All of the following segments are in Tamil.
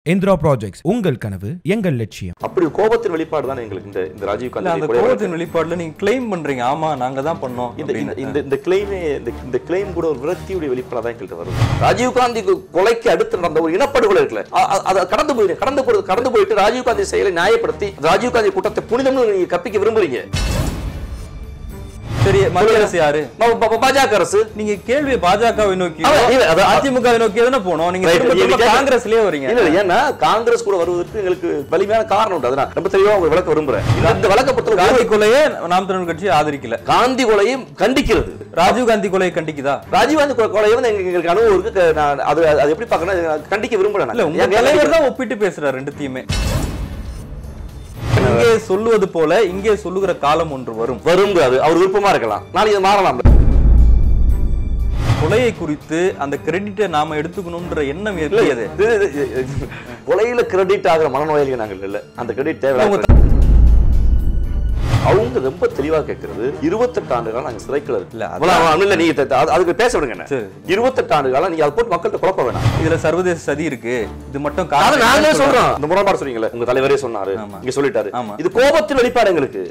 இந்திரா ப்ராஜெக்ட்ஸ் உங்கள் கனவு எங்கள் லட்சியம் அப்படி ஒரு கோபத்தின் வெளிப்பாடு தான் எங்களுக்கு இந்த இந்த ராஜீவ் இல்ல அந்த காந்தி கோபத்தின் வெளிப்பாடுல நீங்க கிளைம் பண்றீங்க ஆமா நாங்க தான் பண்ணோம் இந்த இந்த அப்படின்னு. இந்த இந்த கிளைமே இந்த இந்த கிளைம் கூட ஒரு விரக்தியுடைய வெளிப்பாடு தான் எங்கள்கிட்ட வரும் ராஜீவ் காந்தி கு- கொலைக்கு அடுத்து நடந்த ஒரு இனப்படுகொலை இருக்குல்ல அ- அ- அதை கடந்து போயிடு கடந்து போய் கடந்து போயிட்டு ராஜீவ் காந்தி செயலை நியாயப்படுத்தி ராஜீவ் காந்தி குற்றத்தை புனிதம்னு நீங்க கப்பிக்க விரும்புறீங்க சரி மத்திய அரசு யாரு பா- பா- பாஜக அரசு நீங்க கேள்வி பாஜகவை நோக்கி அதான், இல்ல, அதான், அதிமுகவை நோக்கி தானே போனோம் நீங்க Right, திரும்ப நீங்க திரும்ப கேட்க- காங்கிரஸ்லயே வரீங்க இல்ல இல்ல ஏன்னா காங்கிரஸ் கூட வருவதற்கு எங்களுக்கு வலிமையான காரணம் உண்டு அதை நான் ரொம்ப தெளிவா உங்களுக்கு விளக்க விரும்புறேன் இந்த- இந்த விளக்க காந்தி பொறுத்தவரை கொலையை நாம் தமிழ் கட்சி ஆதரிக்கல காந்தி கொலையும் கண்டிக்கிறது ராஜீவ் காந்தி கொலையை கண்டிக்குதா ராஜீவ்காந்தி கொ- கொலை வந்து எங்க- எங்களுக்கு அனுபவம் இருக்கு க- நான் அது அது எப்படி பார்க்கணும் கண்டிக்க விரும்புறேன் இல்ல நான். உங்க ஏன் தலைவர் தான் ஒப்பிட்டு பேசுறாரு ரெண்டுத்தையுமே இங்கே சொல்லுவது போல இங்கே சொல்லுகிற காலம் ஒன்று வரும் வருங்க அது அவர் விருப்பமா இருக்கலாம் நாளைக்கு இது மாறலாம் கொலையை குறித்து அந்த கிரெடிட்டை நாம எடுத்துக்கணும்ன்ற எண்ணம் இல்ல, எது இது- இது- இது- இது- கொலையில கிரெடிட் ஆகிற மனநோயாளிகள் நாங்கள் இல்ல அந்த கிரெடிட் தேவை உங்க அவங்க ரொம்ப தெளிவா கேட்கறது இருபத்தெட்டு ஆண்டு காலம் நாங்க சிறைக்குள்ள இல்ல, இல்ல அதான். இல்ல நீங்க த- அது- அதுக்கு பேச விடுங்க என்ன. சரி. இருபத்தெட்டு ஆண்டு காலம் நீங்க அதை போட்டு மக்கள்கிட்ட குழப்ப வேணாம் இதுல சர்வதேச சதி இருக்கு இது மட்டும் அதை காரணம் நாங்களே இல்லைன்னு சொல்றாங்க. சொல்றோம் இந்த முரண்பாடு சொன்னீங்களே உங்க தலைவரே சொன்னாரு ஆமா. இங்க சொல்லிட்டாரு ஆமா. இது கோபத்தின் வெளிப்பாடு எங்களுக்கு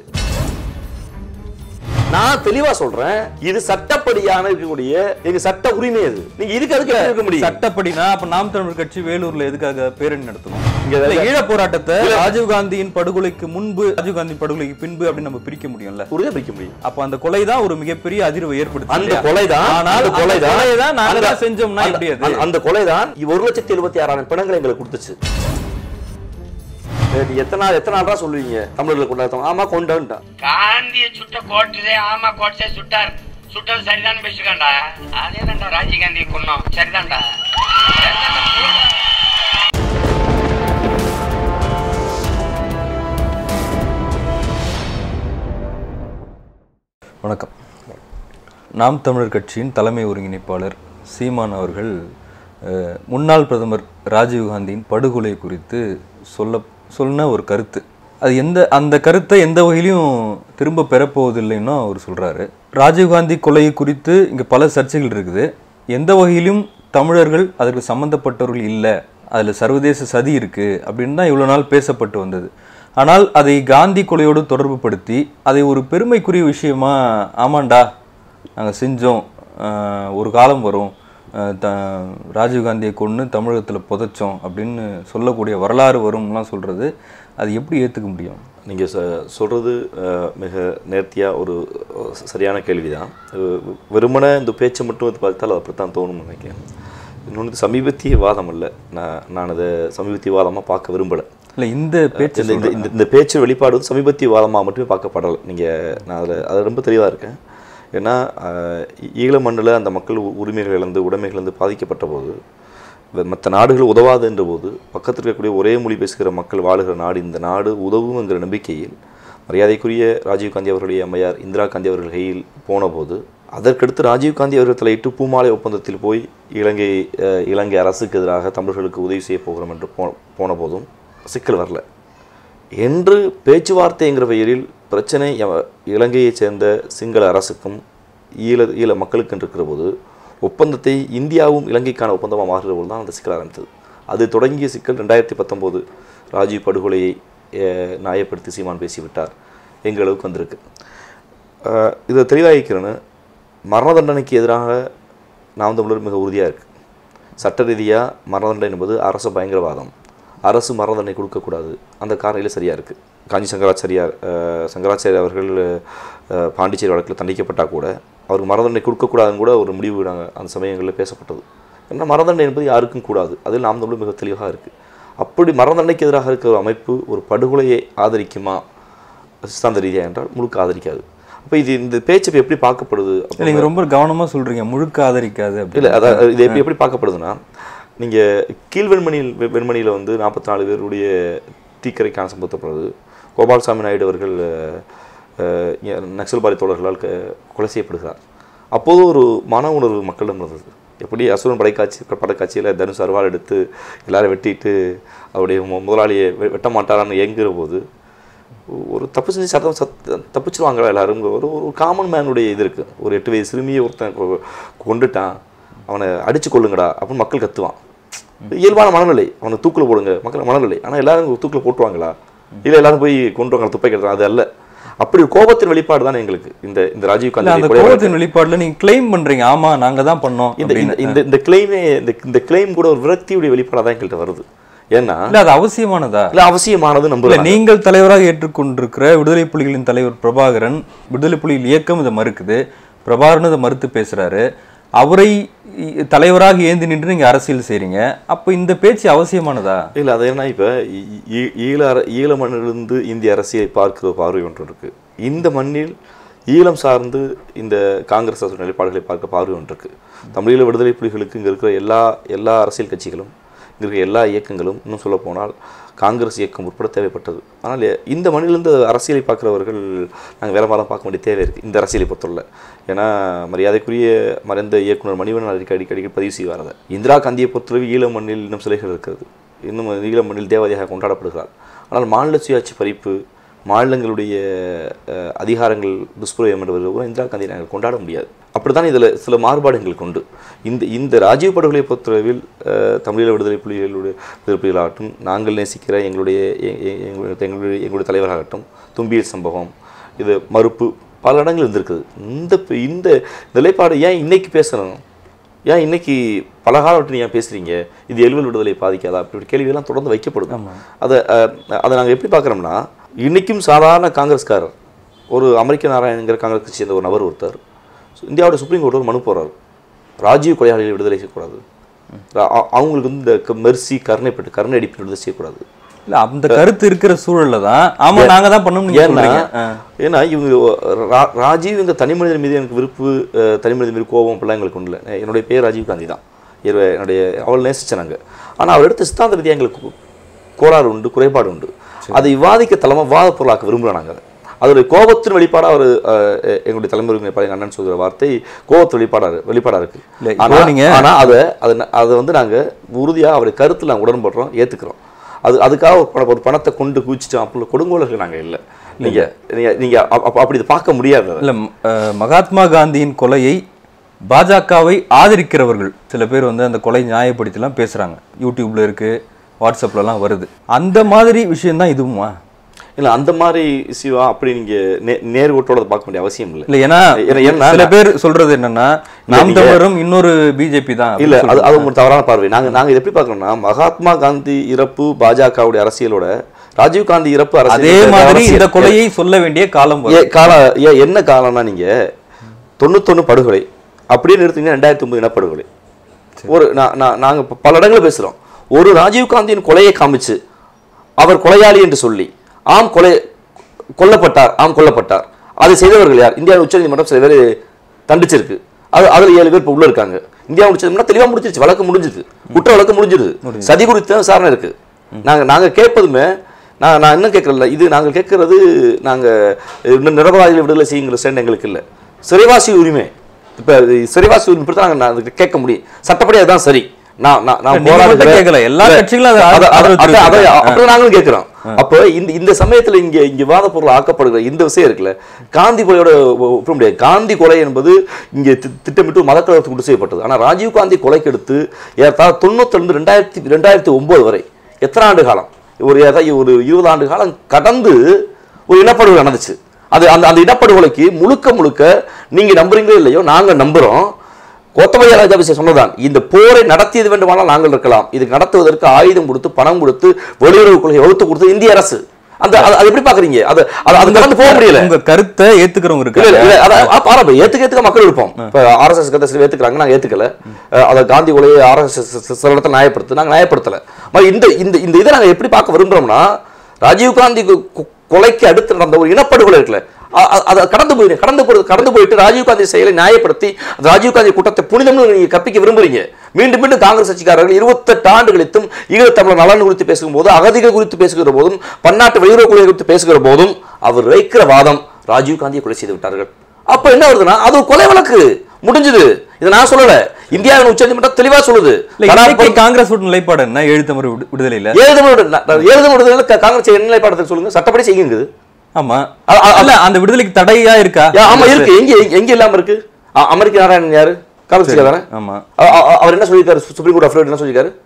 நான் தெளிவா சொல்றேன் இது சட்டப்படியான இருக்கக்கூடிய எங்க சட்ட உரிமை அது நீங்க இதுக்கு அதுக்கு எப்படி இருக்க முடியும் சட்டப்படினா அப்ப நாம் தமிழர் கட்சி வேலூர்ல எதுக்காக பேரணி நடத்தணும் இங்க இல்ல, ஈழ போராட்டத்தை ராஜீவ் காந்தியின் படுகொலைக்கு முன்பு ராஜீவ் காந்தி படுகொலைக்கு பின்பு அப்படின்னு நம்ம பிரிக்க முடியும்ல உறுதியா பிடிக்க முடியும் அப்ப அந்த கொலை தான் ஒரு மிகப்பெரிய அதிர்வை ஏற்படுத்தி அந்த கொலைதான் ஆனால் அந்த கொலைதான் கொலைதான் நாங்க அந்த- தான் செஞ்சோம்னா அந்த- எப்படி அது அந்த- அந்த கொலைதான் ஒரு லட்சத்தி எழுபத்தி ஆறாயிரம் பிணங்களை எங்களுக்கு கொடுத்துச்சு சரி, எத்தனை நாள் எத்தனை நாள் சொல்லுவீங்க தமிழர்களுக்கு கொண்டாடுறோம் ஆமா கொண்டான்ட்டான் காந்தியை சுட்ட கோட்டுதே ஆமா கோட்டை சுட்டார் சுட்டது சரிதான் பேசிருக்காண்டா அதே தான்டா ராஜீவ்காந்தி கொன்னோம் சரிதான்டா வணக்கம் நாம் தமிழர் கட்சியின் தலைமை ஒருங்கிணைப்பாளர் சீமான் அவர்கள் அஹ், முன்னாள் பிரதமர் ராஜீவ்காந்தியின் படுகொலை குறித்து சொல்ல சொன்ன ஒரு கருத்து அது எந்த அந்த கருத்தை எந்த வகையிலையும் திரும்ப பெறப்போவதில்லைன்னு அவர் சொல்றாரு ராஜீவ்காந்தி கொலை குறித்து இங்கே பல சர்ச்சைகள் இருக்குது எந்த வகையிலும் தமிழர்கள் அதற்கு சம்பந்தப்பட்டவர்கள் இல்லை அதில் சர்வதேச சதி இருக்குது அப்படின்னு தான் இவ்வளோ நாள் பேசப்பட்டு வந்தது ஆனால் அதை காந்தி கொலையோடு தொடர்பு படுத்தி அதை ஒரு பெருமைக்குரிய விஷயமா ஆமாண்டா நாங்கள் செஞ்சோம் ஆஹ் ஒரு காலம் வரும் ஆஹ் த ராஜீவ்காந்தியை கொன்று தமிழகத்தில் புதைச்சோம் அப்படின்னு சொல்லக்கூடிய வரலாறு வரும்லாம் சொல்கிறது அது எப்படி ஏற்றுக்க முடியும் நீங்க சொ- சொல்றது அஹ், மிக நேர்த்தியா ஒரு அஹ், சரியான கேள்விதான் அஹ், வெறுமனே இந்த பேச்சை மட்டும் வந்து பார்த்தால் அது அப்படித்தான் தோணும்னு நினைக்கிறேன் இன்னொன்று சமீபத்திய வாதம் இல்லை நான் நான் அதை சமீபத்திய வாதமா பார்க்க விரும்பலை இல்லை இந்த பேச்சு இந்த இந்த- இந்த இந்த பேச்சு வெளிப்பாடு வந்து சமீபத்திய வாதமாக மட்டுமே பார்க்கப்படலை நீங்கள் நான் அதில் அதில் ரொம்ப தெளிவாக இருக்கேன் ஏன்னா ஆஹ், ஈ- ஈழ மண்ணில் அந்த மக்கள் உ- உரிமைகள் இழந்து உடைமைகள் இழந்து பாதிக்கப்பட்ட போது மற்ற நாடுகள் உதவாது என்ற போது பக்கத்தில் இருக்கக்கூடிய ஒரே மொழி பேசுகிற மக்கள் வாழுகிற நாடு இந்த நாடு உதவும் என்கிற நம்பிக்கையில் மரியாதைக்குரிய ராஜீவ்காந்தி அவர்களுடைய அம்மையார் இந்திரா காந்தி அவர்கள் கையில் போன போது அதற்கடுத்து ராஜீவ்காந்தி அவர்கள் தலையிட்டு பூமாலை ஒப்பந்தத்தில் போய் இலங்கை அஹ், இலங்கை அரசுக்கு எதிராக தமிழர்களுக்கு உதவி செய்ய போகிறோம் என்று போ போன போதும் சிக்கல் வரல என்று பேச்சுவார்த்தைங்கிற பெயரில் பிரச்சனை ய- இலங்கையைச் சேர்ந்த சிங்கள அரசுக்கும் ஈழ ஈழ மக்களுக்கும் இருக்கிற போது ஒப்பந்தத்தை இந்தியாவும் இலங்கைக்கான ஒப்பந்தமாக மாறுகிற போது தான் அந்த சிக்கல் ஆரம்பித்தது அது தொடங்கிய சிக்கல் ரெண்டாயிரத்தி பத்தொம்போது ராஜீவ் படுகொலையை அஹ், நியாயப்படுத்தி சீமான் பேசிவிட்டார் எங்கள் அளவுக்கு வந்திருக்கு அஹ், இதை தெளிவாகிக்கிறேன்னு மரண தண்டனைக்கு எதிராக நாம் தமிழர் மிக உறுதியாக இருக்குது சட்ட ரீதியாக மரண தண்டனை என்பது அரசு பயங்கரவாதம் அரசு மரண தண்டனை கொடுக்கக்கூடாது அந்த காரணியில் சரியாக இருக்குது காஞ்சி சங்கராச்சாரியார் அஹ், சங்கராச்சாரியார் அவர்கள் அஹ், பாண்டிச்சேரி வழக்கில் தண்டிக்கப்பட்டால் கூட அவருக்கு மரண தண்டனை கொடுக்கக்கூடாதுன்னு கூட ஒரு முடிவு நாங்கள் அந்த சமயங்களில் பேசப்பட்டது ஏன்னா மரண தண்டனை என்பது யாருக்கும் கூடாது அதில் நாம் தமிழ் மிக தெளிவாக இருக்குது அப்படி மரண தண்டனைக்கு எதிராக இருக்கிற ஒரு அமைப்பு ஒரு படுகொலையை ஆதரிக்குமா சித்தாந்த ரீதியாக என்றால் முழுக்க ஆதரிக்காது அப்போ இது இந்த பேச்சு இப்ப எப்படி பார்க்கப்படுது அப்ப நீங்கள் ரொம்ப கவனமாக சொல்கிறீங்க முழுக்க ஆதரிக்காது அப்படி இல்லை அதான் இது எப்படி எப்படி பார்க்கப்படுதுன்னா நீங்கள் கீழ் வெண்மணியில் வெ- வெண்மணியில் வந்து நாற்பத்தி நாலு பேருடைய தீக்கரைக்கான சம்பந்தப்படுறது கோபால்சாமி நாயுடு அவர்கள் அஹ், அஹ், இங்க நக்சல்பாரி தோழர்களால் க- கொலை செய்யப்படுகிறார் அப்போது ஒரு மன உணர்வு மக்களிடம் இருந்தது எப்படி அசுரன் படைக்காட்சி படக்காட்சியில் தனுஷ் அருவாள் எடுத்து எல்லாரும் வெட்டிட்டு அவருடைய மு- முதலாளியை வெ- வெட்ட மாட்டாரான்னு ஏங்குற போது ஒரு தப்பு செஞ்சு சட்டம் சத் தப்பிச்சிருவாங்களா எல்லாரும் ஒரு ஒரு காமன் மேனுடைய இது இருக்குது ஒரு எட்டு வயசு சிறுமியை ஒருத்தன் கொ- கொண்டுட்டான் அவனை அடிச்சு கொள்ளுங்கடா அப்படின்னு மக்கள் கத்துவான் இயல்பான மனநிலை அவனை தூக்கில் போடுங்க மக்கள் மனநிலை ஆனா எல்லாரும் தூக்கில் போட்டுருவாங்களா இல்ல எல்லாரும் போய் கொண்டு வாங்க துப்பை கட்டுறாங்க அது அல்ல அப்படி ஒரு கோபத்தின் வெளிப்பாடு தான் எங்களுக்கு இந்த இந்த ராஜீவ் இல்ல அந்த காந்தி கோபத்தின் வெளிப்பாடுல நீங்க கிளைம் பண்றீங்க ஆமா நாங்க தான் பண்ணோம் இந்த இந்த- அப்படின்னு. இந்த இந்த கிளைமே இந்த இந்த கிளைம் கூட ஒரு விரக்தியுடைய வெளிப்பாடாக தான் எங்கள்கிட்ட வருது ஏன்னா இல்ல அது அவசியமானதா இல்ல அவசியமானது இல்ல நம்புறேன் நீங்கள் தலைவராக ஏற்றுக்கொண்டிருக்கிற விடுதலை புலிகளின் தலைவர் பிரபாகரன் விடுதலை புலிகள் இயக்கம் இதை மறுக்குது பிரபாகரன் இதை மறுத்து பேசுறாரு அவரை இ- தலைவராக ஏந்தி நின்று நீங்க அரசியல் செய்றீங்க அப்ப இந்த பேச்சு அவசியமானதா இல்ல அது என்ன இப்ப ஈ- ஈ- ஈழ அர- ஈழ மண்ணிலிருந்து இந்திய அரசியலை பார்க்கிற பார்வை ஒன்று இருக்கு இந்த மண்ணில் ஈழம் சார்ந்து இந்த காங்கிரஸ் அரசு நிலைப்பாடுகளை பார்க்க பார்வை ஒன்று இருக்கு தமிழீழ விடுதலை புலிகளுக்கு இங்க இருக்கிற எல்லா எல்லா அரசியல் கட்சிகளும் இங்க இருக்கிற எல்லா இயக்கங்களும் இன்னும் சொல்ல போனால் காங்கிரஸ் இயக்கம் உட்பட தேவைப்பட்டது ஆனால் எ- இந்த மண்ணிலிருந்து அரசியலை பார்க்குறவர்கள் நாங்கள் வேற மாதிரி பார்க்க வேண்டிய தேவை இருக்குது இந்த அரசியலை பொறுத்தவரை ஏன்னா மரியாதைக்குரிய மறைந்த இயக்குனர் மணிவண்ணன் அடிக்கடி அடிக்கடி பதிவு செய்வார் அதை இந்திரா காந்தியை பொறுத்தளவு ஈழ மண்ணில் இன்னும் சிலைகள் இருக்கிறது இன்னும் ஈழ மண்ணில் தேவதையாக கொண்டாடப்படுகிறார் ஆனால் மாநில சுயாட்சி பறிப்பு மாநிலங்களுடைய அஹ், அதிகாரங்கள் துஷ்பிரயோகம் என்று வருகிற இந்திரா காந்தியை நாங்கள் கொண்டாட முடியாது அப்படித்தான் இதில் சில மாறுபாடு எங்களுக்கு உண்டு இந்த இந்த ராஜீவ் படுகொலை பொறுத்தளவில் அஹ், தமிழீழ விடுதலை புலிகளுடைய விடுதலை புலிகளாகட்டும் நாங்கள் நேசிக்கிற எங்களுடைய எ- எ- எங்களுடைய எங்களுடைய எங்களுடைய தலைவராகட்டும் தும்பியல் சம்பவம் இது மறுப்பு பல இடங்கள் இருந்திருக்குது இந்த ப- இந்த நிலைப்பாடு ஏன் இன்னைக்கு பேசணும் ஏன் இன்னைக்கு பல காலம் விட்டு ஏன் பேசுறீங்க இது எழுவல் விடுதலை பாதிக்காதா அப்படி ஒரு கேள்வியெல்லாம் தொடர்ந்து வைக்கப்படுது அதை அஹ், அதை நாங்கள் எப்படி பார்க்குறோம்னா இன்னைக்கும் சாதாரண காங்கிரஸ்காரர் ஒரு அமெரிக்க நாராயணங்கிற காங்கிரஸ் கட்சி சேர்ந்த ஒரு நபர் ஒருத்தர் இந்தியாவோட சுப்ரீம் கோர்ட் ஒரு மனு போறாரு ராஜீவ் கொலையாளிகளை விடுதலை செய்யக்கூடாது ரா- அ- அவங்களுக்கு வந்து இந்த மெர்சி கருணைப்பட்டு கருணை அடிப்பு விடுதலை செய்யக்கூடாது இல்ல அந்த கருத்து இருக்கிற சூழல்ல தான் ஆமா நாங்க தான் பண்ணோம்னு நீங்க ஏன்னா சொல்றீங்க ஆ. ஏன்னா இவங்க ரா- ராஜீவ் இந்த தனி மனிதன் மீது எனக்கு விருப்பு அஹ், தனி மனிதன் மீது கோபம் அப்படிலாம் எங்களுக்கு ஒன்றும் இல்லை என்னுடைய பேர் ராஜீவ் காந்தி தான் இரு- என்னுடைய அவள் நேசிச்சாங்க ஆனால் அவர் எடுத்த சித்தாந்த ரீதியாக எங்களுக்கு கோளாறு உண்டு குறைபாடு உண்டு அதை விவாதிக்க தலைமை விவாத பொருளாக்க விரும்புகிறோம் நாங்கள் அதோடைய கோபத்தின் வெளிப்பாடாக அவர் எங்களுடைய தலைமுறை எங்கள் அண்ணன் சொல்கிற வார்த்தை கோபத்து வெளிப்பாடாக வெளிப்பாடாக இருக்கு இல்ல, இப்போ ஆனால் நீங்க- ஆனால் அதை அதை ந- அதை வந்து நாங்கள் உறுதியாக அவருடைய கருத்தில் நாங்கள் உடன்படுறோம் ஏற்றுக்கிறோம் அது அதுக்காக ஒரு பண- ஒரு பணத்தை கொண்டு குவிச்சிட்டோம் அப்படி கொடுங்கோலர்கள் நாங்கள் இல்லை நீங்கள் நீங்கள் நீங்கள் அப்படி இதை பார்க்க முடியாது அதை. இல்ல ம- அஹ், மகாத்மா காந்தியின் கொலையை பாஜகவை ஆதரிக்கிறவர்கள் சில பேர் வந்து அந்த கொலை நியாயப்படுத்திலாம் பேசுறாங்க யூடியூப்ல இருக்கு வாட்ஸ்அப்லலாம் வருது அந்த மாதிரி விஷயம் தான் இதுவுமா இல்லை அந்த மாதிரி சிவா அப்படி நீங்கள் நே நேர்கோட்டோட அதை பார்க்க வேண்டிய அவசியம் இல்லை இல்ல ஏன்னா ஏன்னா- ஏன்னா சில பேர் சொல்றது என்னன்னா நாம் நீங்க- தமிழரும் இன்னொரு பிஜேபி தான் இல்ல அப்படின்னு அது அது சொல்றாங்க. உங்களுக்கு தவறான பார்வை நாங்க நாங்க இதை எப்படி பார்க்கணும்னா மகாத்மா காந்தி இறப்பு பாஜகவுடைய அரசியலோட ராஜீவ் காந்தி இறப்பு அரசியல் அதே மாதிரி அரசியல். இந்த கொலையை சொல்ல வேண்டிய காலம் ஏ வரும் கால ஏ என்ன காலம்னா நீங்க தொண்ணூத்தொன்னு படுகொலை அப்படியே நிறுத்திங்க ரெண்டாயிரத்தி ஒன்பது இனப்படுகொலை ஒரு நான் நான் நாங்க ப- பல இடங்களில் பேசுறோம் ஒரு ராஜீவ் காந்தியின் கொலையை காமிச்சு அவர் கொலையாளி என்று சொல்லி ஆம் கொலை கொல்லப்பட்டார் ஆம் கொல்லப்பட்டார் அதை செய்தவர்கள் யார் இந்தியா உச்சநீதிமன்றம் சில பேர் தண்டிச்சிருக்கு அது அதுல ஏழு பேர் இப்போ உள்ள இருக்காங்க இந்தியா உச்சநீதிமன்றம் தெளிவா முடிஞ்சிருச்சு வழக்கு முடிஞ்சுது குற்ற வழக்கு முடிஞ்சிருது சதி குறித்த விசாரணை இருக்கு நாங்க நாங்க கேட்பதுமே நான் நான் இன்னும் கேட்கறல இது நாங்கள் கேட்கறது நாங்க இன்னும் நிரபராதிகளை விடுதலை செய்யுங்கிற ஸ்டாண்ட் எங்களுக்கு இல்லை சிறைவாசி உரிமை இப்ப சிறைவாசி உரிமை இப்படி தான் நாங்கள் கேட்க முடியும் சட்டப்படி அதுதான் சரி நான் நான் நான் நீங்க மட்டும் போராடுகிறேன். கேட்கல. எல்லா இல்ல, கட்சிகளும் அதை அத- அத- ஆதரவு அத- அத- தெரிவிச்சிருக்காங்க. அப்படி நாங்களும் கேட்கிறோம் அப்போ இந்த இந்த சமயத்துல இங்க இங்க வாத பொருள் ஆக்கப்படுகிற இந்த விஷயம் இருக்குல்ல காந்தி கொலையோட ஒ- ஒப்பிட முடியாது காந்தி கொலை என்பது இங்க தி- திட்டமிட்டு மதக்கலவரத்துக்கு கொண்டு செய்யப்பட்டது ஆனா ராஜீவ் காந்தி கொலைக்கு எடுத்து ஏறத்தாழ தொண்ணூத்தி ரெண்டாயிரத்தி ரெண்டாயிரத்தி ஒன்பது வரை எத்தனை ஆண்டு காலம் ஒரு ஏதாவது ஒரு இருபது ஆண்டு காலம் கடந்து ஒரு இனப்படுகொலை நடந்துச்சு அது அந்த அந்த இனப்படுகொலைக்கு முழுக்க முழுக்க நீங்க நம்புறீங்களோ இல்லையோ நாங்க நம்புறோம் கோத்தபய ராஜாபிஷே சொன்னதான் இந்த போரை நடத்தியது வேண்டுமானால் நாங்கள் இருக்கலாம் இது நடத்துவதற்கு ஆயுதம் கொடுத்து பணம் கொடுத்து வெளியுறவு கொள்கை வகுத்து கொடுத்து இந்திய அரசு அந்த அது அது எப்படி பாக்குறீங்க அது அது அது கடந்து போக முடியல உங்க கருத்தை ஏத்துக்கிறவங்க இல்ல இல்ல இருக்காங்க இல்ல அத பாருங்க ஏத்துக்க ஏத்துக்க மக்கள் இருப்போம் இப்ப ஆர்எஸ்எஸ் கருத்தை சில ஏத்துக்கிறாங்க நாங்க ஏத்துக்கல அஹ் அத காந்தி கொலையை ஆர்எஸ்எஸ் சில இடத்துல நியாயப்படுத்து நாங்க நியாயப்படுத்தல மாதிரி இந்த இந்த இந்த இதை நாங்க எப்படி பார்க்க விரும்புறோம்னா ராஜீவ் காந்தி கொ- கொ- கொலைக்கு அடுத்து நடந்த ஒரு இனப்படுகொலை இருக்குல்ல அ- அ- அதை கடந்து போயிரு கடந்து போய் கடந்து போயிட்டு ராஜீவ் காந்தி செயலை நியாயப்படுத்தி அந்த ராஜீவ் காந்தி கூட்டத்தை புனிதம்னு நீங்க கற்பிக்க விரும்புறீங்க மீண்டும் மீண்டும் காங்கிரஸ் கட்சிக்காரர்கள் இருபத்தெட்டு ஆண்டு கழித்தும் ஈழத்தமிழர் நலன் குறித்து பேசும்போது அகதிகள் குறித்து பேசுகிற போதும் பன்னாட்டு வெளியுறவு கொள்கை குறித்து பேசுகிற போதும் அவர் வைக்கிற வாதம் ராஜீவ் காந்தியை கொலை செய்து விட்டார்கள் அப்ப என்ன வருதுன்னா அது ஒரு கொலை வழக்கு முடிஞ்சது இதை நான் சொல்லல இந்தியாவின் உச்சநீதிமன்றம் தெளிவா சொல்லுது இல்ல இன்னைக்கு காங்கிரஸ் ஓட்டு நிலைப்பாடு என்ன ஏழு தமிழ் விடு- விடுதலையில எழுதமுடிதல காங்கிரஸ் என்ன நிலைப்பாடத்தில் சொல்லுங்க சட்டப்படி செய்யுங்க ஆமா அ- அ- இல்ல அந்த விடுதலைக்கு தடையா இருக்கா ஆமா இருக்கு எங்க எங்க- எங்க இல்லாம இருக்கு அ- அமெரிக்க நாராயணன் யாரு காங்கிரஸ் கட்சிக்காரன் ஆமா அ- அ- அவர் என்ன சொல்லியிருக்காரு சுப்ரீம் கோர்ட் அஃபிடேவிட் என்ன சொல்லியிருக்காரு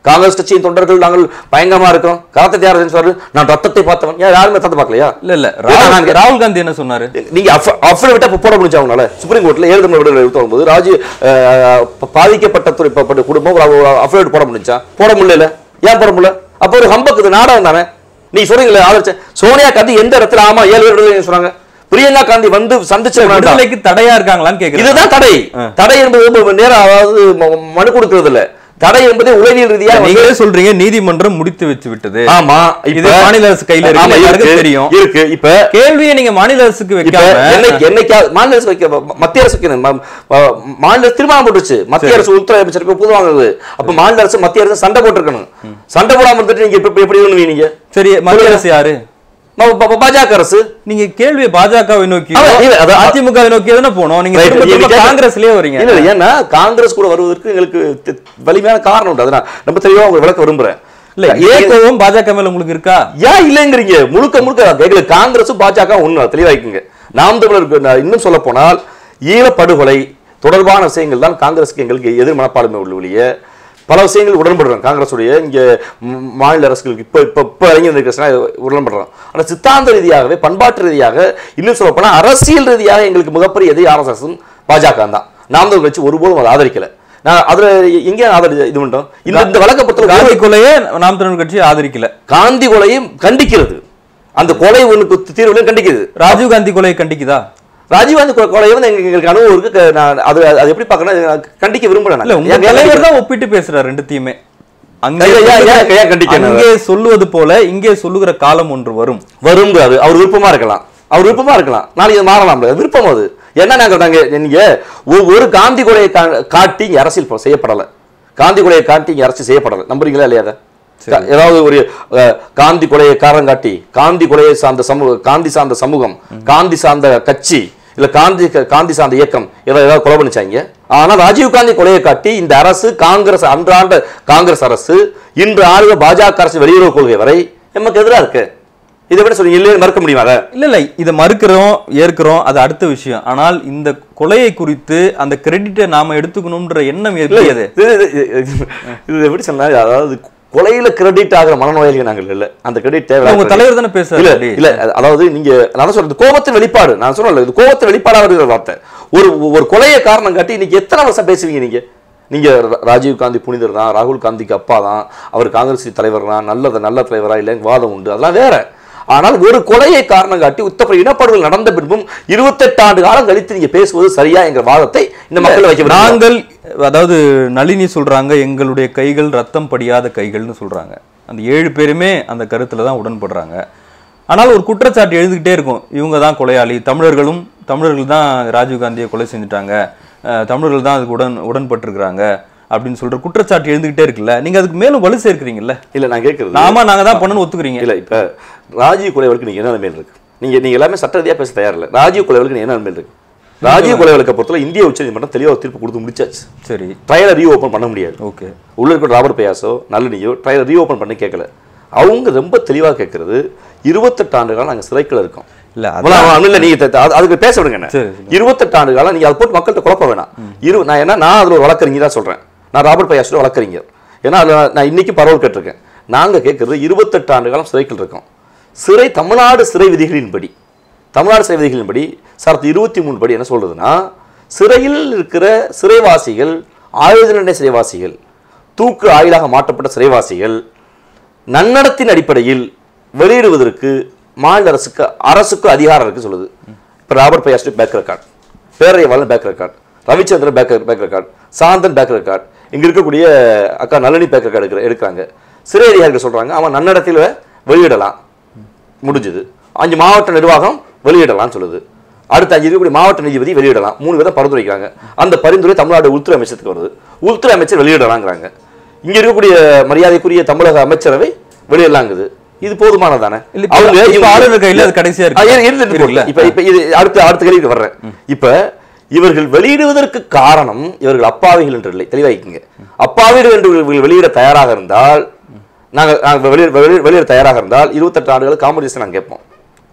காங்கிரஸ் கட்சியின் தொண்டர்கள் நாங்கள் பயங்கரமா இருக்கோம் கரத்தை தியாகம் சொல்றாரு நான் ரத்தத்தை பார்த்தவன் ஏன் யாருமே ரத்தத்தை பார்க்கலையா இல்ல இல்ல ஏன்னா ராகுல் நாங்க- ராகுல் காந்தி என்ன சொன்னாரு நீங்க அஃபிடவிட்டா போட முடிஞ்சா அவங்களால சுப்ரீம் கோர்ட்ல ஏழு தமிழ் விடுதலை எடுத்து வரும்போது ராஜு அஹ், ப- பாதிக்கப்பட்ட துறை ப- பட்ட குடும்பம் அஃபிடவிட் போட முடிஞ்சா போட முடியல ஏன் போட முடியல அப்போ ஒரு ஹம்பக்கு இது நாடகம் தானே நீ சொல்றீங்களே ஆதரிச்ச சோனியா காந்தி எந்த இடத்துல ஆமா ஏழு பேர் விடுதலை சொன்னாங்க பிரியங்கா காந்தி வந்து சந்திச்ச வேண்டாம். விடுதலைக்கு தடையா இருக்காங்களான்னு கேக்குறேன் இதுதான் தடை தடை என்பது ரொம்ப நேரம் அதாவது ம- மனு கொடுக்கிறது இல்ல தடை என்பது உளவியல் ரீதியா வந்து- நீங்களே சொல்றீங்க நீதிமன்றம் முடித்து வச்சு விட்டது ஆமா இது இப்ப மாநில அரசு கையில இருக்கு, ஆமா, எல்லாருக்கும் இருக்கு, தெரியும். இருக்கு இப்ப கேள்வியை நீங்க மாநில அரசுக்கு இப்ப வைக்காம என்னைக்கு என்னைக்காவது மாநில அரசு வைக்க ம- மத்திய அரசு வைக்கணும். ம- ம- மாநில அரசு தீர்மானம் போட்டுச்சு மத்திய அரசு உள்துறை அமைச்சர் இப்ப புது வாங்குது அப்ப மாநில அரசு மத்திய அரசு சண்டை போட்டிருக்கணும் சண்டை போடாம இருந்துட்டு நீங்க இப்ப எப்படி பண்ணுவீங்க நீங்க சரி மத்திய அரசு யாரு ம- ப- ப- பாஜக அரசு நீங்க கேள்வியை பாஜகவை நோக்கி ஆமா, இல்ல, அது- அதிமுகவை நோக்கி தானே போனோம் நீங்க Right. திரும்ப நீங்க திரும்ப கேட்க- காங்கிரஸ்லயே வரீங்க இல்ல இல்ல, ஏன்னா காங்கிரஸ் கூட வருவதற்கு எங்களுக்கு தி- வலிமையான காரணம் உண்டு அதை நான் ரொம்ப தெளிவா உங்களுக்கு விளக்க விரும்புறேன் இல்ல ஏகோவும் பாஜக மேல உங்களுக்கு இருக்கா ஏன் இல்லைங்கிறீங்க முழுக்க முழுக்க கேட்கல காங்கிரஸும் பாஜக ஒண்ணு தெளிவாய்க்குங்க நாம் தமிழருக்கு நான் இன்னும் சொல்ல போனால் ஈழப்படுகொலை தொடர்பான விஷயங்கள் தான் காங்கிரஸுக்கு எங்களுக்கு எதிர் மனப்பான்மை உள்ள ஒழிய பல விஷயங்கள் உடன்படுறோம் காங்கிரஸுடைய இங்க ம், மாநில அரசுகளுக்கு இப்போ இப்போ இப்போ இறங்கி இருக்கிற உடன்படுறோம் ஆனா சித்தாந்த ரீதியாகவே பண்பாட்டு ரீதியாக இன்னும் சொல்ல போனா அரசியல் ரீதியாக எங்களுக்கு மிகப்பெரிய எதிரி ஆர்எஸ்எஸும் பாஜக தான் நாம் தமிழ் கட்சி ஒருபோதும் அதை ஆதரிக்கல நான் அதுல எங்கே ஆதரி இது பண்ணிட்டோம் இந்த இந்த வழக்கை காந்தி பொறுத்தவரை கொலையே நாம் தமிழ் கட்சி ஆதரிக்கல காந்தி கொலையும் கண்டிக்கிறது அந்த கொலை ஒண்ணுக்கு தீர்வுலையும் கண்டிக்குது ராஜீவ் காந்தி கொலையை கண்டிக்குதா ராஜீவ்காந்தி கொ- கொலை வந்து எங்க- எங்களுக்கு அனுபவம் இருக்கு க- நான் அது அது எப்படி பார்க்கணும் அது நான் கண்டிக்க விரும்பல நான். இல்ல உங்க ஏன் தலைவர் தான் ஒப்பிட்டு பேசுறாரு ரெண்டுத்தையுமே அங்கே ஏன், ஏன், ஏன், ஏன் கண்டிக்கணும்? அங்கே சொல்லுவது போல இங்கே சொல்லுகிற காலம் ஒன்று வரும் வரும் அது அவர் விருப்பமா இருக்கலாம் அவர் விருப்பமா இருக்கலாம் நாளைக்கு அது மாறலாம் அது விருப்பம் அது என்ன நாங்க நாங்க நீங்க ஒரு- ஒரு காந்தி கொலையை கா- காட்டி இங்க அரசியல் ப- செய்யப்படல காந்தி கொலையை காட்டி இங்க அரசியல் செய்யப்படல நம்புறீங்களா இல்லையா அதை கா- ஏதாவது ஒரு அஹ், காந்தி கொலையை காரணம் காட்டி காந்தி கொலையை சார்ந்த சமூக காந்தி சார்ந்த சமூகம் காந்தி சார்ந்த கட்சி இல்ல காந்தி காந்தி சார்ந்த இயக்கம் ஏதாவது ஏதாவது கொலை பண்ணிச்சாங்க ஆனா ராஜீவ் காந்தி கொலையை காட்டி இந்த அரசு காங்கிரஸ் அன்றாண்ட காங்கிரஸ் அரசு இன்று ஆளுக பாஜக அரசு வெளியுறவு கொள்கை வரை நமக்கு எதிராக இருக்கு இதை விட சொல்லி இல்லைன்னு மறுக்க முடியுமா அதை? இல்ல இல்ல இதை மறுக்கிறோம் ஏற்கிறோம் அது அடுத்த விஷயம் ஆனால் இந்த கொலையை குறித்து அந்த கிரெடிட்டை நாம எடுத்துக்கணும்ன்ற எண்ணம் எப்படி அது இது இது- இது- இது எப்படி சொன்னா அதாவது கொலையில கிரெடிட் ஆகிற மனநோயாளிகள் நாங்கள் இல்ல அந்த கிரெடிட் தேவை உங்க தலைவர் தானே பேசுறாரு இல்ல அப்படி. இல்ல அது- அதாவது நீங்க நான் தான் சொல்றது கோபத்தின் வெளிப்பாடு நான் சொல்லல இது கோபத்தின் வெளிப்பாடாக இருக்கிற வார்த்தை ஒரு ஒரு கொலையை காரணம் காட்டி இன்னைக்கு எத்தனை வருஷம் பேசுவீங்க நீங்க நீங்க ரா- ராஜீவ் காந்தி புனிதர் தான் ராகுல் காந்திக்கு அப்பா தான் அவர் காங்கிரஸ் தலைவர் தான் நல்லது நல்ல தலைவரா இல்லைன்னு வாதம் உண்டு அதெல்லாம் வேற ஆனால் ஒரு கொலையை காரணம் காட்டி உத்தப்ப இனப்படுகொலை நடந்த பின்பும் இருபத்தெட்டு ஆண்டு காலம் கழித்து நீங்க பேசுவது சரியா என்கிற வாதத்தை இந்த மக்கள் வைக்க விரும்புகிறோம். நாங்கள் அதாவது நளினி சொல்றாங்க எங்களுடைய கைகள் ரத்தம் படியாத கைகள்னு சொல்றாங்க அந்த ஏழு பேருமே அந்த கருத்துல தான் உடன்படுறாங்க ஆனால் ஒரு குற்றச்சாட்டு எழுந்துகிட்டே இருக்கும் இவங்க தான் கொலையாளி தமிழர்களும் தமிழர்கள் தான் ராஜீவ் காந்தியை கொலை செஞ்சுட்டாங்க அஹ், தமிழர்கள் தான் அதுக்கு உடன் உடன்பட்டிருக்கிறாங்க அப்படின்னு சொல்ற குற்றச்சாட்டு எழுந்துகிட்டே இருக்குல்ல நீங்க அதுக்கு மேலும் வலு சேர்க்கிறீங்கல்ல இல்ல நான் கேட்கறது நாம நாங்க தான் பண்ணணும்னு ஒத்துக்கிறீங்க இல்ல இப்ப ராஜீவ் கொலை வழக்கு நீங்க என்ன நிலைமையில் இருக்கு நீங்க நீங்க எல்லாமே சட்ட ரீதியா பேச தயார் இல்ல ராஜீவ் கொலை வழக்கு நீங்க என்ன நிலைமையில் இருக்கு ராஜீவ் கொலை வழக்கை பொறுத்தவரை இந்திய உச்சநீதிமன்றம் தெளிவாக தீர்ப்பு கொடுத்து முடிச்சாச்சு சரி ட்ரையலை ரீஓபன் பண்ண முடியாது ஓகே உள்ள இருக்கிற ராபர்ட் பயாசோ நல்லனியோ ட்ரையலை ரீஓபன் பண்ணி கேட்கல அவங்க ரொம்ப தெளிவா கேட்கறது இருபத்தெட்டு ஆண்டு காலம் நாங்க சிறைக்குள்ள இருக்கோம் இல்ல, அதான். அவ்வளவு அவன் இல்ல நீங்க த- அது- அதுக்கு பேச விடுங்க என்ன. சரி, சரி. இருபத்தெட்டு ஆண்டு காலம் நீங்க அதை போட்டு மக்கள்கிட்ட குழப்ப வேணாம் இரு நான் என்ன நான் அதுல ஒரு வழக்கறிஞரா சொல்றேன் நான் ராபர்ட் பயாசோட வழக்கறிஞர் ஏன்னா அதுல நான் நான் இன்னைக்கு பரவல் கேட்டிருக்கேன் நாங்க கேட்கறது இருபத்தெட்டு ஆண்டு காலம் சிறைக்குள் இருக்கோம் சிறை தமிழ்நாடு சிறை விதிகளின்படி தமிழ்நாடு சிறை விதிகளின்படி சார்த்து இருபத்தி மூணு படி என்ன சொல்றதுன்னா சிறையில் இருக்கிற சிறைவாசிகள் ஆயுத தண்டனை சிறைவாசிகள் தூக்கு ஆயுளாக மாற்றப்பட்ட சிறைவாசிகள் நன்னடத்தின் அடிப்படையில் வெளியிடுவதற்கு மாநில அரசுக்கு அரசுக்கு அதிகாரம் இருக்கு சொல்லுது இப்போ Robert Payas back record Perarivalan back record Ravichandran back back record Santhan back record இங்க இருக்கக்கூடிய அக்கா நளினி பேக் ரெக்கார்டு எடுக்கிற எடுக்கிறாங்க சிறை அதிகாரிகள் சொல்றாங்க அவன் நன்னடத்தில் வெளியிடலாம் முடிஞ்சது அஞ்சு மாவட்ட நிர்வாகம் வெளியிடலாம்னு சொல்லுது அடுத்த அஞ்சு இருக்கக்கூடிய மாவட்ட நீதிபதி வெளியிடலாம் மூணு பேரை பரிந்துரைக்கிறாங்க அந்த பரிந்துரை தமிழ்நாடு உள்துறை அமைச்சருக்கு வருது உள்துறை அமைச்சர் வெளியிடலாங்கிறாங்க இங்க இருக்கக்கூடிய மரியாதைக்குரிய தமிழக அமைச்சரவை வெளியிடலாங்குது இது போதுமானதானே இல்ல, இப்ப- இப்ப ஆளுநர் கையில அது கடைசியா இருக்கு. ஆ, இரு- இருந்துட்டு போகுது. இருக்குல்ல? இப்ப இப்ப இது அடுத்த அடுத்த கேள்விக்கு வர்றேன் இப்ப இவர்கள் வெளியிடுவதற்கு காரணம் இவர்கள் அப்பாவிகள் என்று இல்லை தெளிவாய்க்குங்க அப்பாவிகள் என்று இவர்கள் வெளியிட தயாராக இருந்தால் நாங்க நாங்க வெளியிட வெளியிட- வெளியிட தயாராக இருந்தால் இருபத்தெட்டு ஆண்டுகள் காம்படிஷன் நாங்க கேட்போம்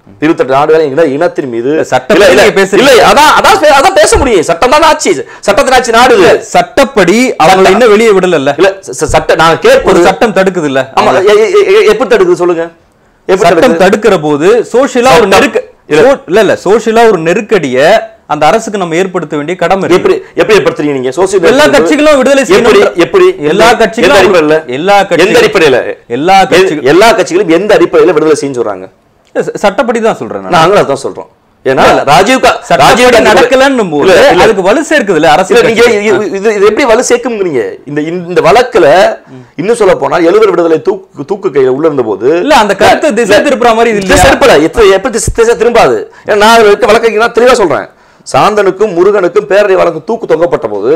இருபத்தெட்டு நாடுகள் எங்க இனத்தின் மீது சட்டப்படி இல்ல, இல்ல, நீங்க பேசுறீங்க. இல்ல அதான் அதான் பே- அதான் பேச முடியும் சட்டம் தான் ஆட்சி சட்டத்தின் ஆட்சி நாடு இது. சட்டப்படி அவங்களை இன்னும் வெளியே விடல இல்ல ச- ச- சட்ட நான் ஒரு கேட்பது சட்டம் தடுக்குது இல்ல ஆமா எ- எ- எ- எப்படி தடுக்குது சொல்லுங்க எப்படி சட்டம் தடுக்குது தடுக்கிற போது சோஷியலா ஒரு சட்டம். நெருக்க இல்ல. சோ- இல்ல இல்ல சோஷியலா ஒரு நெருக்கடிய அந்த அரசுக்கு நம்ம ஏற்படுத்த வேண்டிய கடமை இருக்கு எப்படி எப்படி ஏற்படுத்துறீங்க நீங்க சோசியல் எல்லா கட்சிகளும் விடுதலை செய்யணும். எப்படி எப்படி எல்லா எந்த- கட்சிகளும் எந்த அடிப்படையில எல்லா கட்சிகளும் எந்த அடிப்படையில எல்லா கட்சிகளும் எல்லா கட்சிகளும் எந்த அடிப்படையில விடுதலை செய்யும் சொல்றாங்க ச- சட்டப்படி தான் சொல்றேன் நான். நாங்களும் அதான் சொல்றோம் ஏன்னா ராஜீவ் கா- சட்டப்படி ராஜீவ் காந்தி நடக்கலன்னும் போது இல்ல, இல்ல. அதுக்கு வலு சேர்க்குது இல்ல இல்ல, அரசு நீங்க இது- இது இது எப்படி வலு சேர்க்கும்ங்கிறீங்க இந்த இந்த வழக்குல இன்னும் சொல்ல போனால் எழுவர் விடுதலை தூக்கு தூக்கு கையில உள்ள இருந்த போது இல்ல அந்த கருத்தை திசை திருப்புற மாதிரி இது திசை இல்லையா? திருப்பல எத்த- எப்படி திசை திசை திரும்பாது ஏன்னா நான் அதுல இருக்க வழக்கை நான் தெளிவா சொல்றேன் சாந்தனுக்கும் முருகனுக்கும் பேரடி வழக்கு தூக்கு தொங்கப்பட்ட போது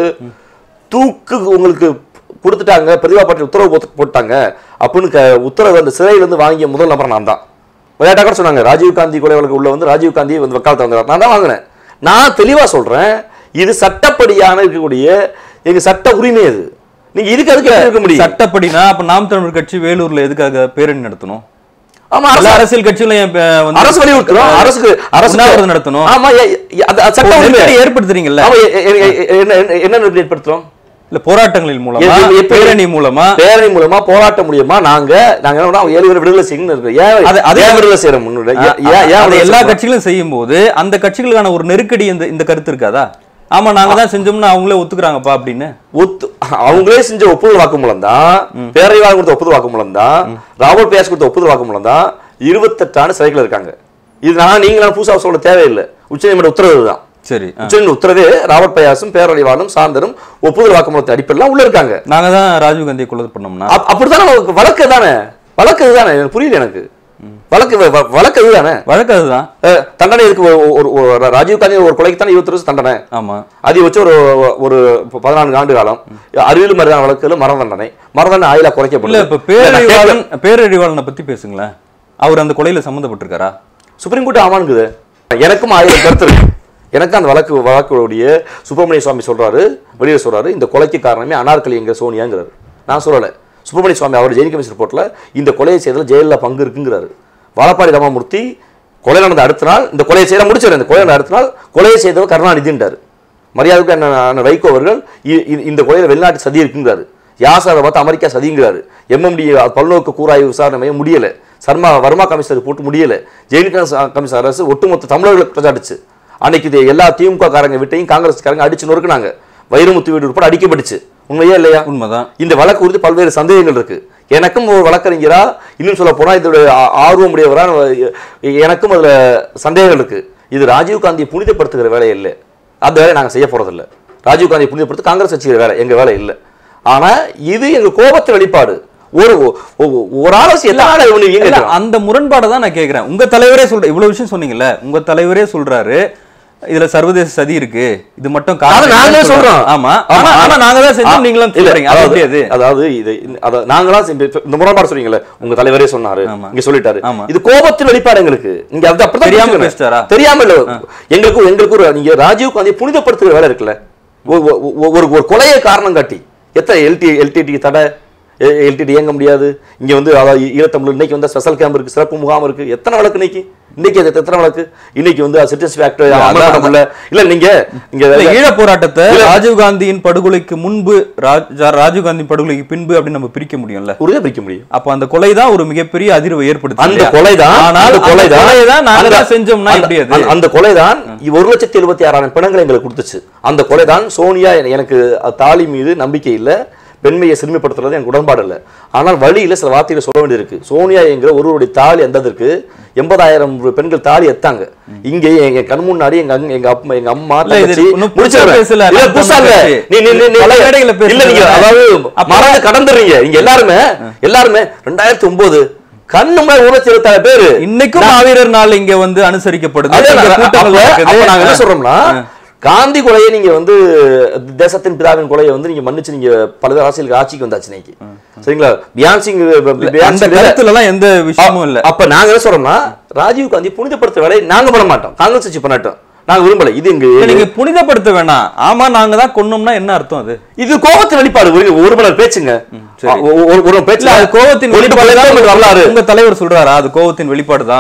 தூக்கு உங்களுக்கு கொடுத்துட்டாங்க பிரதிபா பாட்டி உத்தரவு போட்டு- போட்டாங்க அப்படின்னு க- உத்தரவு அந்த சிறையில இருந்து வாங்கிய முதல் நபர் நான் தான் விளையாட்டா கூட சொன்னாங்க ராஜீவ் காந்தி கொலை வழக்கு உள்ள வந்து ராஜீவ் காந்தி வந்து வக்காலத்தை வந்தார் நான் தான் வாங்கினேன் நான் தெளிவா சொல்றேன் இது சட்டப்படியான இருக்கக்கூடிய எங்க சட்ட உரிமை அது நீங்க இதுக்கு அதுக்கு எப்படி இருக்க முடியும் சட்டப்படினா அப்ப நாம் தமிழர் கட்சி வேலூர்ல எதுக்காக பேரணி நடத்தணும் ஆமா எல்லா அரசு அரசியல் கட்சிகளும் ஏன் பே- வந்து அரசு வலியுறுத்துறோம் அரசுக்கு அரசு உண்ணாவிரதம் நடத்தணும் ஆமா ஏ- ஏ- அது அது சட்ட ஒரு உரிமை நெருக்கடி ஏற்படுத்துறீங்கல்ல ஆமா, எ- எ- எ- என்ன என்ன- என்ன நெருக்கடி ஏற்படுத்துறோம் இல்ல போராட்டங்களின் மூலமா எது- எப்படி- பேரணி மூலமா பேரணி மூலமா போராட்டம் மூலியமா நாங்க நாங்க என்ன பண்ணோம், ஏழு பேர் விடுதலை செய்யணும் இருக்கோம். ஏன் அது- அது- ஏன் விடுதலை செய்யறோம் முன்னுரை? ஏன் ஏன் ஏன் அதை விடுதலை எல்லா செய்யறோம்? கட்சிகளும் செய்யும் போது அந்த கட்சிகளுக்கான ஒரு நெருக்கடி இந்த இந்த கருத்து இருக்காதா ஆமா நாங்க தான் செஞ்சோம்னு அவங்களே ஒத்துக்குறாங்கப்பா அப்படின்னு ஒத்து அவங்களே செஞ்ச ஒப்புதல் வாக்குமூலம் தான் பேரறிவாளர் கொடுத்த ஒப்புதல் வாக்குமூலம் தான் ராபர்ட் பேஸ் கொடுத்த ஒப்புதல் வாக்குமூலம் தான் இருபத்தெட்டு ஆண்டு சிறைகள் இருக்காங்க இது நான் நீங்களும் புதுசா சொல்ல தேவையில்லை உச்சநீதிமன்ற உத்தரவு தான் சரி ஆ. உச்சநீதிமன்ற உத்தரவே ராபர்ட் பயாசும் பேரறிவாளும் சாந்தரும் ஒப்புதல் வாக்குமூலத்தை அடிப்படையில் உள்ள இருக்காங்க நாங்க தான் ராஜீவ் காந்தியை கொலை பண்ணோம்னா அப்- அப்படித்தானே நமக்கு வழக்கு தானே வழக்கு இதுதானே எனக்கு புரியல எனக்கு வழக்கு வ- வ- வழக்கு இதுதானே வழக்கு அதுதான் அஹ், தண்டனை இருக்கு ஒரு- ஒரு ஒரு ராஜீவ் காந்தி ஒரு கொலைக்கு தானே இருபத்தி வருஷம் தண்டனை ஆமா அதிகபட்சம் ஒரு ஒரு பதினான்கு ஆண்டு காலம் அறிவியல் மரண வழக்குல மரண தண்டனை மரண தண்டனை ஆயிலா இல்ல குறைக்கப்படுது இப்ப இல்ல, நான் கேட்கல. பேரறிவாளன் பேரறிவாளனை பத்தி பேசுங்களேன் அவர் அந்த கொலையில சம்மந்தப்பட்டிருக்காரா சுப்ரீம் கோர்ட் ஆமானுக்குது எனக்கும் ஆயிரம் கருத்து இருக்கு எனக்கும் அந்த வழக்கு வழக்குடைய சுப்பிரமணிய சுவாமி சொல்றாரு வெளியே சொல்றாரு இந்த கொலைக்கு காரணமே அனார்கலி எங்க சோனியாங்கிறாரு நான் சொல்லல சுப்பிரமணிய சுவாமி அவர் ஜெயின் கமிஷன் ரிப்போர்ட்ல இந்த கொலையை செய்ததுல ஜெயலலிதா பங்கு இருக்குங்கிறாரு வாழப்பாடி ராமமூர்த்தி கொலை நடந்த அடுத்த நாள் இந்த கொலையை செய்ய முடிச்சாரு இந்த கொலை நடந்த அடுத்த நாள் கொலையை செய்தவர் கருணாநிதின்றாரு மரியாதைக்கு என்ன வைகோ அவர்கள் இ- இ- இந்த கொலையில வெளிநாட்டு சதி இருக்குங்கிறாரு யாசாரை பார்த்து அமெரிக்கா சதிங்கிறாரு எம்எம்டி பல்நோக்கு கூறாய்வு விசாரணை மையம் முடியல சர்மா வர்மா கமிஷனர் போட்டு முடியல ஜெயின் கமிஷன் அரசு ஒட்டுமொத்த தமிழர்களை குற்றச்சாட்டுச்சு அன்னைக்கு இது எல்லா திமுக காரங்க விட்டையும் காங்கிரஸ்காரங்க அடிச்சு நொறுக்குனாங்க வைரமுத்து வீடு உட்பட அடிக்கப்பட்டுச்சு உண்மையே இல்லையா உண்மைதான் இந்த வழக்கு குறித்து பல்வேறு சந்தேகங்கள் இருக்கு எனக்கும் ஒரு வழக்கறிஞரா இன்னும் சொல்ல போனா இதோட ஆ- ஆர்வம் உடையவரா எ- எனக்கும் அதுல சந்தேகங்கள் இருக்கு இது ராஜீவ் காந்தியை புனிதப்படுத்துகிற வேலை இல்லை அந்த வேலையை நாங்க செய்ய போறதில்ல ராஜீவ் காந்தியை புனிதப்படுத்த காங்கிரஸ் கட்சிக்கிற வேலை எங்க வேலை இல்லை ஆனா இது எங்க கோபத்தின் வெளிப்பாடு ஒரு ஒ- ஒ- ஒரு ஆலோசனை எத்தனை நாள் இவனு இல்ல, இயங்க அந்த முரண்பாடை தான் நான் கேக்குறேன் உங்க தலைவரே சொல்ற இவ்வளவு விஷயம் சொன்னீங்கல்ல உங்க தலைவரே சொல்றாரு இதுல சர்வதேச சதி இருக்கு இது மட்டும் அதை காரணம் நாங்களே இல்லைன்னு சொல்றோம் சொல்றாரு. ஆமா ஆனா ஆனா நாங்க தான் செஞ்சோம் நீங்களும் இல்ல, சொல்றீங்க அது அதாவது- எப்படி அது அதாவது இது அத- நாங்களா செஞ்ச- இப்ப இந்த முரண்பாடு சொல்றீங்கல்ல உங்க தலைவரே சொன்னாரு ஆமா. இங்க சொல்லிட்டாரு ஆமா. இது கோபத்தின் வெளிப்பாடு எங்களுக்கு நீங்க அது அப்படிதான் தெரியாம புரிஞ்சுக்கணும். பேசிட்டாரா? தெரியாம இல்ல எங்களுக்கு எங்களுக்கு ஒரு நீங்க ராஜீவ் காந்தி புனிதப்படுத்துகிற வேலை இருக்குல்ல ஒ- ஒ- ஒ- ஒரு ஒரு கொலையை காரணம் காட்டி எத்தனை எல்டி எல்டிடி தடை எல்டிடி இயங்க முடியாது இங்க வந்து அதாவது ஈழத்தமிழ் இன்னைக்கு வந்து ஸ்பெஷல் கேம்ப் இருக்கு சிறப்பு முகாம் இருக்கு எத்தனை வழக்கு இன்னைக்கு இன்னைக்கு அது எத்தனை வழக்கு இன்னைக்கு வந்து சிட்டிசன் ஃபேக்டரி அதான், இல்ல இல்ல நீங்க இல்ல, இங்க ஈழ போராட்டத்தை இல்ல. ராஜீவ் காந்தியின் படுகொலைக்கு முன்பு ராஜ்- ராஜீவ் காந்தி படுகொலைக்கு பின்பு அப்படின்னு நம்ம பிரிக்க முடியும்ல உறுதியா பிரிக்க முடியும் அப்ப அந்த கொலை தான் ஒரு மிகப்பெரிய அதிர்வை ஏற்படுத்தி அந்த கொலைதான் ஆனால் அந்த கொலைதான் கொலைதான் நாங்க அந்த- தான் செஞ்சோம்னா அந்த- எப்படி அது அந்த- அந்த கொலைதான் ஒரு லட்சத்தி எழுபத்தி ஆறாயிரம் பிணங்களை எங்களுக்கு கொடுத்துச்சு அந்த கொலைதான் சோனியா என- எனக்கு அ- தாலி மீது நம்பிக்கை இல்ல பெண்மையை சிறுமைப்படுத்துறது எனக்கு உடன்பாடு இல்லை ஆனால் வழியில சில வார்த்தைகளை சொல்ல வேண்டியிருக்கு சோனியா என்கிற ஒருவருடைய தாலி எந்ததற்கு எண்பதாயிரம் பெண்கள் தாலி எத்தாங்க இங்கே எங்க கண் முன்னாடி எங்க அங்க- எங்க அப்பா எங்க அம்மா இல்ல, இது தங்கச்சி இன்னும் புதுசா முடிச்சிடுறேன். பேசல, இல்ல, நான் புதுசா இல்ல. பேசி. நீ- நீ- நீ- நீ- பல மேடைகள்ல பேசுறீங்க. இல்ல, நீங்க அதாவது அப்ப- மறந்து கடந்துறீங்க இங்க எல்லாருமே எல்லாருமே ரெண்டாயிரத்தி ஒன்பது கண்ணு முன்னாடி ஒரு லட்சத்தி இருபத்தாயிரம் பேரு இன்னைக்கும் மாவீரர் நாள் இங்க வந்து அனுசரிக்கப்படுது அதே இங்க நான் கூட்டங்கள் அப்ப- நடக்குது. அப்ப நாங்க என்ன ஆ. சொல்றோம்னா காந்தி கொலையை நீங்க வந்து தேசத்தின் பிதாவின் கொலையை வந்து நீங்க மன்னிச்சு நீங்க பல்வேறு அரசியல் ஆட்சிக்கு வந்தாச்சு இன்னைக்கு சரிங்களா பியான் சிங் பியான் அந்த சிங் கருத்துல எல்லாம் எந்த விஷயமும் இல்ல அப்ப நாங்க என்ன சொல்றோம்னா ராஜீவ் காந்தி புனிதப்படுத்த வேலையை நாங்க பண்ண மாட்டோம் காங்கிரஸ் கட்சி பண்ணட்டும் நாங்க விரும்பல இது இல்ல, இங்க நீங்க புனிதப்படுத்த வேணாம் ஆமா நாங்க தான் கொன்னோம்னா என்ன அர்த்தம் அது இது கோபத்தின் வெளிப்பாடு ஒரு- ஒரு மலர் பேச்சுங்க சரி. ஒ- ஒ- ஒரு இல்ல பேச்சுல அது கோவத்தின் ஒன்று வெளிப்பாடு பல தான் கிலோமீட்டர் வரலாறு உங்க தலைவர் சொல்றாரா அது கோவத்தின் வெளிப்பாடு தான்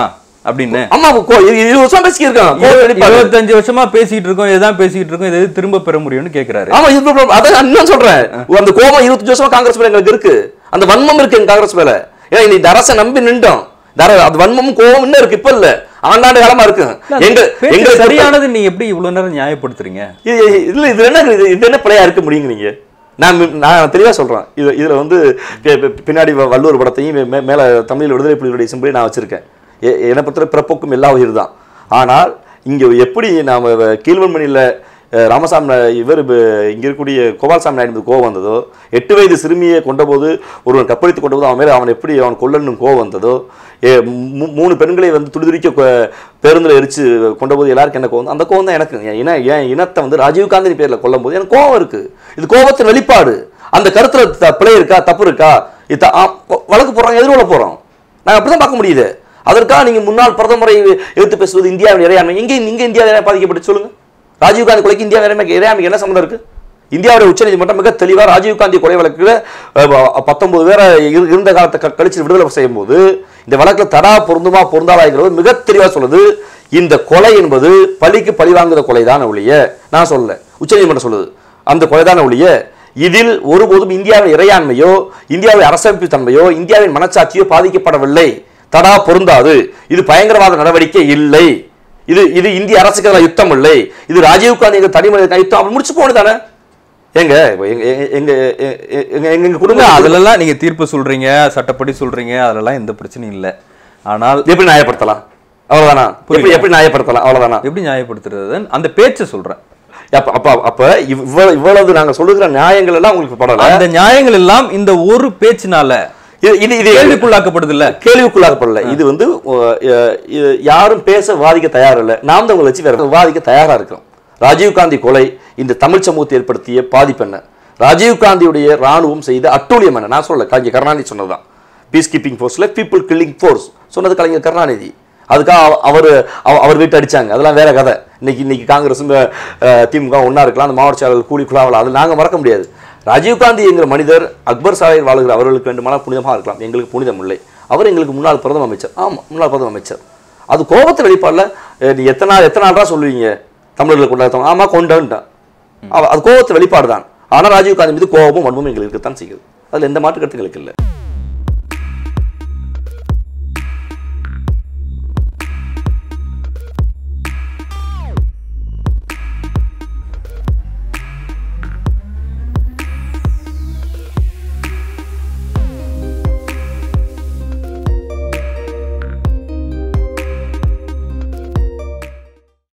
அப்படின்னு ஆமா கோ- இரு- இருபது வருஷம் பேசியிருக்கான் கோவத்தை வெளிப்பாடு. இருபத்தஞ்சு வருஷமா பேசிட்டு இருக்கோம் இதுதான் பேசிட்டு இருக்கோம் இது எது திரும்ப பெற முடியும்னு கேக்குறாரு ஆமா இது problem. அதான் நான் இன்னும் சொல்றேன் அந்த கோபம் இருபத்தஞ்சு வருஷமா காங்கிரஸ் மேல எங்களுக்கு இருக்கு அந்த வன்மம் இருக்கு எங்க காங்கிரஸ் மேல ஏன்னா இந்த அரசை நம்பி நின்றோம் இந்த அர- அது வன்மமும் கோபம் இன்னும் இருக்கு இப்ப இல்ல ஆண்டாண்டு காலமா இருக்கு எங்க பேச்சு எங்க சரியானது நீங்க எப்படி இவ்வளவு நேரம் நியாயப்படுத்துறீங்க இது இதுல இது என்ன இது இது என்ன பிழையா இருக்க முடியுங்கிறீங்க நான் மி- நான் தெளிவா சொல்றேன் இது இதுல வந்து பி- பி- பின்னாடி வ- வள்ளுவர் படத்தையும் மே- மே- மேல தமிழ் விடுதலை புலிகளுடைய சிம்பிளை நான் வச்சிருக்கேன் எ- என்னை பொறுத்தவரை பிறப்போக்கும் எல்லா உயிர் தான் ஆனால் இங்க எப்படி நாம வ- கீழ்வன்மணியில அஹ், ராமசாமி நா- இவர் ப- இங்க இருக்கக்கூடிய கோபால்சாமி நாயுடு மீது கோவம் வந்ததோ எட்டு வயது சிறுமியை கொண்டபோது ஒருவன் கற்பழித்து கொண்டபோது அவன் மேல அவன் எப்படி அவன் கொல்லணும் கோவம் வந்ததோ ஏ, மூ- மூணு பெண்களை வந்து துடிதுடிக்க கொ- பேருந்துல எரிச்சு கொண்டபோது எல்லாருக்கும் என்ன கோவம் அந்த கோவம் தான் எனக்கு என் இன என் இனத்தை வந்து ராஜீவ்காந்தி பேர்ல கொல்லும் எனக்கு கோவம் இருக்கு இது கோபத்தின் வெளிப்பாடு அந்த கருத்துல த- பிழை இருக்கா தப்பு இருக்கா இது த- ஆ, வ- வழக்கு போறோம் எதிர்கொள்ள போறோம் நான் அப்படிதான் பார்க்க முடியுது அதற்காக நீங்க முன்னாள் பிரதமரை எடுத்து பேசுவது இந்தியாவின் இறையாண்மை எங்க இங்க இந்தியா இறையாண்மை பாதிக்கப்பட்டு சொல்லுங்க ராஜீவ்காந்தி கொலைக்கு இந்தியா இறையாண்மை இறையாண்மைக்கு என்ன சம்மந்தம் இருக்கு இந்தியாவுடைய உச்சநீதிமன்றம் மிக தெளிவா ராஜீவ்காந்தி கொலை வழக்குல பத்தொன்பது பேரை இரு- இருந்த காலத்தை க- கழிச்சு விடுதலை செய்யும் போது இந்த வழக்குல தடா பொருந்துமா பொருந்தாதாங்கிறது மிக தெளிவா சொல்லுது இந்த கொலை என்பது பழிக்கு பழி வாங்குற கொலைதான் ஒழிய நான் சொல்லல உச்சநீதிமன்றம் சொல்லுது அந்த கொலைதான் ஒழிய இதில் ஒருபோதும் இந்தியாவின் இறையாண்மையோ இந்தியாவின் அரசமைப்பு தன்மையோ இந்தியாவின் மனச்சாட்சியோ பாதிக்கப்படவில்லை தடா பொருந்தாது இது பயங்கரவாத நடவடிக்கை இல்லை இது இது இந்திய அரசுக்கு எதிரான யுத்தம் இல்லை இது ராஜீவ்காந்தி எங்க தனி மனித யுத்தம் அப்படி முடிச்சு போனது தானே எங்க இப்ப எங்க எங்க எங்க எங்க- எங்க எங்க இல்ல குடும்பம் அதுலலாம் நீங்க தீர்ப்பு சொல்றீங்க சட்டப்படி சொல்றீங்க அதெல்லாம் எந்த பிரச்சனையும் இல்ல ஆனால் எப்படி நியாயப்படுத்தலாம் அவ்வளவுதானா எப்படி எப்படி நியாயப்படுத்தலாம் அவ்வளவுதானா எப்படி நியாயப்படுத்துறது அந்த பேச்சை சொல்றேன் அப்ப அப்ப அப்ப இவ்வளவு இவ்வளவு நாங்க சொல்லுகிற நியாயங்கள் எல்லாம் உங்களுக்கு படல அந்த நியாயங்கள் எல்லாம் இந்த ஒரு பேச்சினால இது இது இது கேள்விக்குள்ளாக்கப்படுது இல்ல கேள்விக்குள்ளாக்கப்படல இது வந்து அஹ், அஹ், இது யாரும் பேச வாதிக்க தயார் இல்லை நாம் தான் உங்களை வச்சு வேற வாதிக்க தயாரா இருக்கிறோம் ராஜீவ்காந்தி கொலை இந்த தமிழ் சமூகத்தை ஏற்படுத்திய பாதிப்பு என்ன ராஜீவ்காந்தியுடைய ராணுவம் செய்த அட்டூழியம் என்ன நான் சொல்ல கலைஞர் கருணாநிதி சொன்னதுதான் பீஸ் கீப்பிங் ஃபோர்ஸ்ல பீப்புள் கில்லிங் ஃபோர்ஸ் சொன்னது கலைஞர் கருணாநிதி அதுக்காக அவ- அவர் அவ- அவர் வீட்டு அடிச்சாங்க அதெல்லாம் வேற கதை இன்னைக்கு இன்னைக்கு காங்கிரஸும் அஹ், திமுக ஒண்ணா இருக்கலாம் அந்த மாவட்ட செயலாளர் கூலி குழாவலாம் அது நாங்க மறக்க முடியாது ராஜீவ்காந்தி என்கிற மனிதர் அக்பர் சாலையில் வாழுகிற அவர்களுக்கு வேண்டுமானால் புனிதமாக இருக்கலாம் எங்களுக்கு புனிதம் இல்லை அவர் எங்களுக்கு முன்னாள் பிரதம அமைச்சர் ஆமா முன்னாள் பிரதம அமைச்சர் அது கோபத்தை வெளிப்பாடுல அஹ், நீ எத்தனை நாள் எத்தனை நாள் சொல்லுவீங்க தமிழர்கள் கொண்டாடுறோம் ஆமா கொண்டான்ட்டான் அவ- அது கோபத்தை வெளிப்பாடு தான் ஆனா ராஜீவ்காந்தி மீது கோபமும் வன்மமும் எங்களுக்கு இருக்கத்தான் செய்யுது அதுல எந்த மாற்று கருத்துக்களுக்கு இல்லை